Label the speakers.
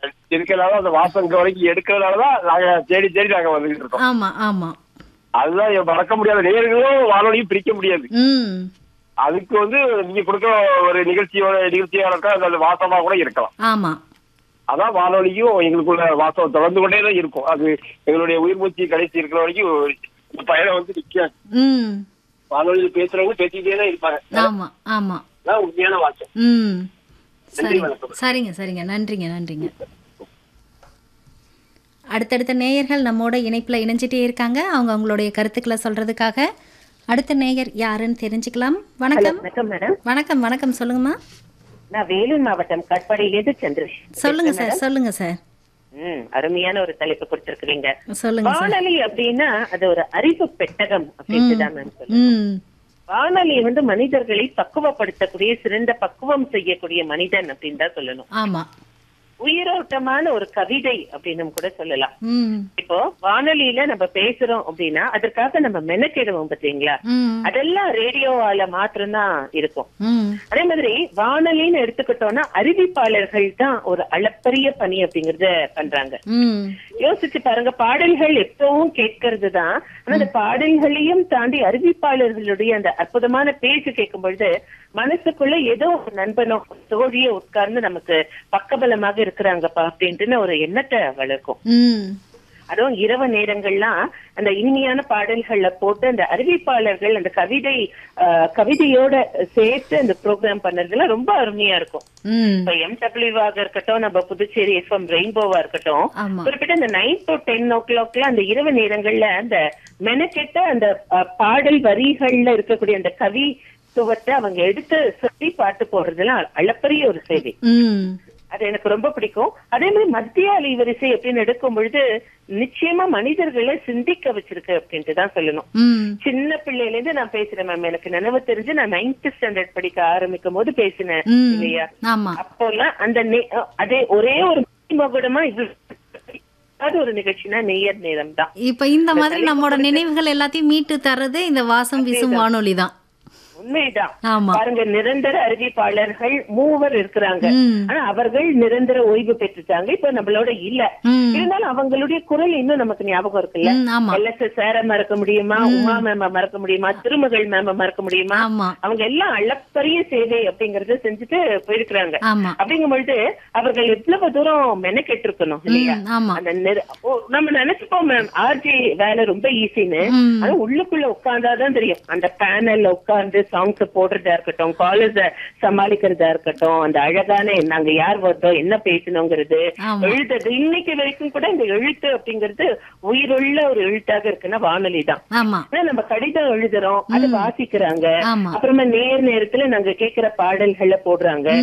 Speaker 1: இருக்கிறதால அந்த வாசம் இங்க வரைக்கும் எடுக்கிறதுனாலதான் நாங்க தேடி தேடி நாங்க வந்துகிட்டு இருக்கோம்
Speaker 2: ஆமா ஆமா
Speaker 1: அதுதான் என் மறக்க முடியாத நேர்களும் வானொலியும் பிரிக்க முடியாது
Speaker 2: ம்
Speaker 1: அதுக்கு வந்து நீங்க கொடுக்குற ஒரு நிகழ்ச்சியோட நிகழ்ச்சியா இருக்க அந்த வாசமா கூட இருக்கலாம்
Speaker 2: ஆமா
Speaker 1: அதான் வானொலியும் எங்களுக்குள்ள வாசம் தொடர்ந்து கொண்டே தான் இருக்கும் அது எங்களுடைய உயிர் மூச்சு கடைசி இருக்கிற வரைக்கும் இந்த பயணம் வந்து நிக்க
Speaker 2: ம்
Speaker 1: வானொலியில் பேசுறவங்க பேசிக்கிட்டே தான் இருப்பாங்க
Speaker 2: ஆமா ஆமா
Speaker 1: அதான் உண்மையான வாசம்
Speaker 2: ம்
Speaker 1: நன்றி,
Speaker 2: சரிங்க
Speaker 1: வணக்கம்.
Speaker 2: சரிங்க சரிங்க நன்றிங்க நன்றிங்க அடுத்தடுத்த நேயர்கள் நம்மோட இணைப்பில் இணைஞ்சிட்டே இருக்காங்க அவங்க அவங்களுடைய கருத்துக்களை சொல்றதுக்காக அடுத்த நேயர் யாருன்னு தெரிஞ்சுக்கலாம் வணக்கம்
Speaker 3: வணக்கம் மேடம்
Speaker 2: வணக்கம் வணக்கம் சொல்லுங்கம்மா
Speaker 3: நான் வேலூர் மாவட்டம் கட்பாடியிலிருந்து சந்திரன்
Speaker 2: சொல்லுங்க சார் சொல்லுங்க சார்
Speaker 3: ம் அருமையான ஒரு தலைப்பு கொடுத்திருக்கிறீங்க
Speaker 2: சொல்லுங்க சார்
Speaker 3: வானொலி அப்படின்னா அது ஒரு அறிவு பெட்டகம் அப்படின்ட்டு தான் மேம் சொல்லுவேன்
Speaker 2: ம்
Speaker 3: வானொலி வந்து மனிதர்களை பக்குவப்படுத்தக்கூடிய சிறந்த பக்குவம் செய்யக்கூடிய மனிதன் அப்படின்னு தான் சொல்லணும்
Speaker 2: ஆமா
Speaker 3: உயிரோட்டமான ஒரு கவிதை அப்படின்னு கூட சொல்லலாம்
Speaker 2: ம்
Speaker 3: இப்போ வானொலியில நம்ம பேசுறோம் அப்படின்னா அதற்காக நம்ம மெனக்கெடுவோம் பாத்தீங்களா
Speaker 2: ம்
Speaker 3: அதெல்லாம் ரேடியோவால மாத்திரம்தான் இருக்கும்
Speaker 2: ம்
Speaker 3: அதே மாதிரி வானொலின்னு எடுத்துக்கிட்டோம்னா அறிவிப்பாளர்கள் தான் ஒரு அளப்பரிய பணி அப்படிங்கறத பண்றாங்க
Speaker 2: ம்
Speaker 3: யோசிச்சு பாருங்க பாடல்கள் எப்பவும் கேட்கறது தான் ஆனா அந்த பாடல்களையும் தாண்டி அறிவிப்பாளர்களுடைய அந்த அற்புதமான பேச்சு கேட்கும் பொழுது மனசுக்குள்ள ஏதோ ஒரு நண்பனோ தோழியோ உட்கார்ந்து நமக்கு பக்கபலமாக இருக்கிறாங்கப்பா அப்படின்ட்டு ஒரு எண்ணத்தை வளர்க்கும்
Speaker 2: ம்
Speaker 3: அதுவும் இரவு நேரங்கள்லாம் அந்த இனிமையான பாடல்கள்ல போட்டு அந்த அறிவிப்பாளர்கள் அந்த கவிதை ஆஹ், கவிதையோட சேர்த்து அந்த ப்ரோக்ராம் பண்ணதுலாம் ரொம்ப அருமையா இருக்கும்
Speaker 2: ம்
Speaker 3: இப்ப எம்டபிள்யூவாக இருக்கட்டும் நம்ம புதுச்சேரி எஃப்எம் ரெயின்போவா இருக்கட்டும்
Speaker 2: ஆமா
Speaker 3: குறிப்பிட்ட அந்த நைன் டு டென் ஓ கிளாக்ல அந்த இரவு நேரங்கள்ல அந்த மெனக்கெட்ட அந்த அஹ், பாடல் வரிகள்ல இருக்கக்கூடிய அந்த கவி சுவத்தை அவங்க எடுத்து சொல்லி பாட்டு போடுறதுலாம் அளப்பரிய ஒரு செய்தி
Speaker 2: ம்
Speaker 3: அது எனக்கு ரொம்ப பிடிக்கும் அதே மாதிரி மத்திய அலைவரிசை அப்படின்னு எடுக்கும் பொழுது நிச்சயமா மனிதர்களை சிந்திக்க வச்சிருக்கு அப்படின்ட்டு தான் சொல்லணும்
Speaker 2: ம்
Speaker 3: சின்ன பிள்ளையில இருந்து நான் பேசுறேன் மேம் எனக்கு நினைவு தெரிஞ்சு நான் நைன்த் ஸ்டாண்டர்ட் படிக்க ஆரம்பிக்கும் போது பேசினேன்
Speaker 2: ம்
Speaker 3: இல்லையா
Speaker 2: ஆமா
Speaker 3: அப்போல்லாம் அந்த நே- அதே ஒரே ஒரு மகுடமா இது அது ஒரு நிகழ்ச்சினா நெய்யர் நேரம் தான்
Speaker 2: இப்ப இந்த மாதிரி நம்மளோட நினைவுகள் எல்லாத்தையும் மீட்டு தர்றது இந்த வாசம் வீசும் வானொலி தான்
Speaker 3: உண்மைதான்
Speaker 2: ஆமா
Speaker 3: பாருங்க நிரந்தர அறிவிப்பாளர்கள் மூவர் இருக்கிறாங்க
Speaker 2: ம்
Speaker 3: ஆனா அவர்கள் நிரந்தர ஓய்வு பெற்றுட்டாங்க இப்ப நம்மளோட இல்ல
Speaker 2: ம்
Speaker 3: இருந்தாலும் அவங்களுடைய குரல் இன்னும் நமக்கு ஞாபகம் இருக்குல்ல
Speaker 2: ம், ஆமா
Speaker 3: எல்எஸ் சார மறக்க முடியுமா உமா மேம மறக்க முடியுமா திருமகள் மேம மறக்க முடியுமா
Speaker 2: ஆமா
Speaker 3: அவங்க எல்லாம் அளப்பரிய சேவை அப்படிங்கறத செஞ்சுட்டு போயிருக்கிறாங்க
Speaker 2: ஆமா
Speaker 3: அப்படிங்கும் பொழுது அவர்கள் எவ்வளவு தூரம் மெனக்கெட்டு இருக்கணும் இல்லையா
Speaker 2: ம், ஆமா
Speaker 3: அந்த நிற- ஓ, நம்ம நினைச்சுப்போம் மேம் ஆர்ஜி வேலை ரொம்ப ஈஸின்னு
Speaker 2: ம்
Speaker 3: ஆனா உள்ளுக்குள்ள உட்கார்ந்தாதான் தெரியும் அந்த பேனல்ல உட்கார்ந்து சாங்ஸ் போடுறதா இருக்கட்டும் காலேஜ சமாளிக்கிறதா இருக்கட்டும் அந்த அழகான நாங்க யார் வந்தோம் என்ன பேசணுங்கிறது
Speaker 2: ஆமா
Speaker 3: எழுதுறது இன்னைக்கு வரைக்கும் கூட இந்த எழுத்து அப்படிங்கிறது உயிருள்ள ஒரு எழுத்தாக இருக்குன்னா வானொலி தான்
Speaker 2: ஆமா
Speaker 3: ஆனா நம்ம கடிதம் எழுதுறோம் அதை வாசிக்கிறாங்க
Speaker 2: ஆமா
Speaker 3: அப்புறமா நேர் நேரத்துல நாங்க கேட்கிற பாடல்களை போடுறாங்க